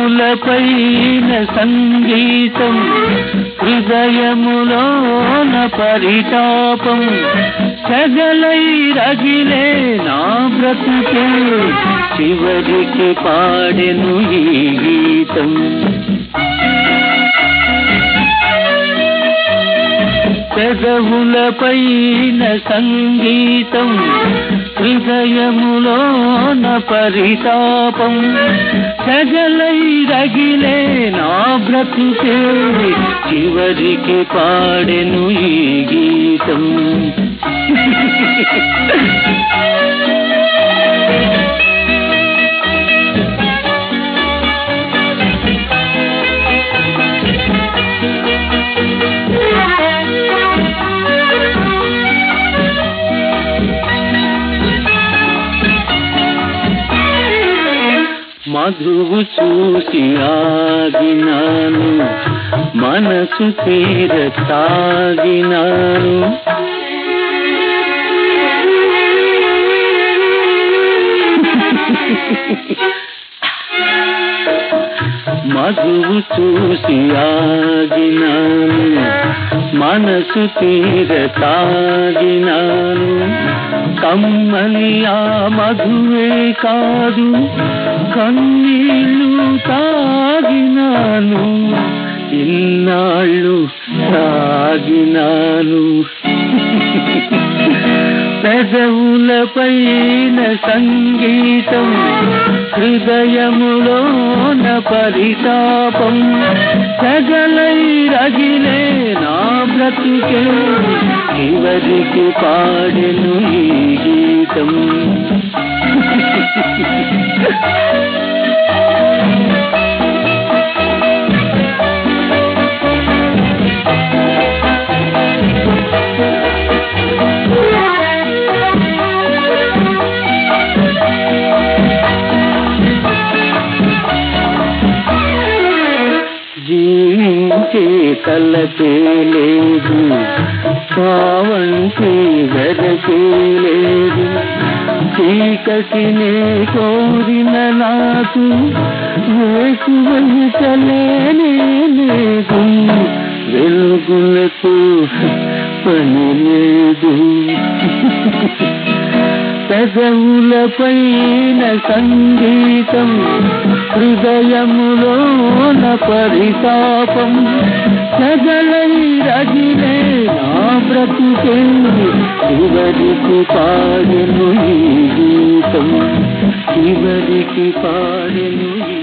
పెదవులపైన సంగీతం హృదయములోన పరితాపం సగలై రగిలే నా బ్రతుకే చివరికి పాడెను ఈ గీతం పెదవులపైన సంగీతం హృదయములోన పరితాపం సగలై రగిలే నా బ్రతుకే చివరికి పాడెను ఈ గీతం మధువు చూసి ఆగినాను మనసు తీర తాగినాను మధువు చూసి ఆగినాను మనసు తీర తాగినాను కమ్మని ఆ మధువే కాదు కన్నీళ్ళు తాగినాను ఇన్నాళ్ళు తాగినాను పెదవులపైన సంగీతం హృదయములోన పరితాపం సగలై రగిలే నా బ్రతుకే చివరికి పాడెను ఈ గీతం జీవించే తలకే లేదు పావంటి వెదకే లేదు చీకటినే కోరిన నాకు వేసువైతలేనే లేదు వెలుగులకు పని లేదు పెదవులపైన సంగీతం హృదయములోన పరితాపం సగలై రగిలే నా బ్రతుకే చివరికి పాడెను ఈ గీతం చివరికి పాడెను ఈ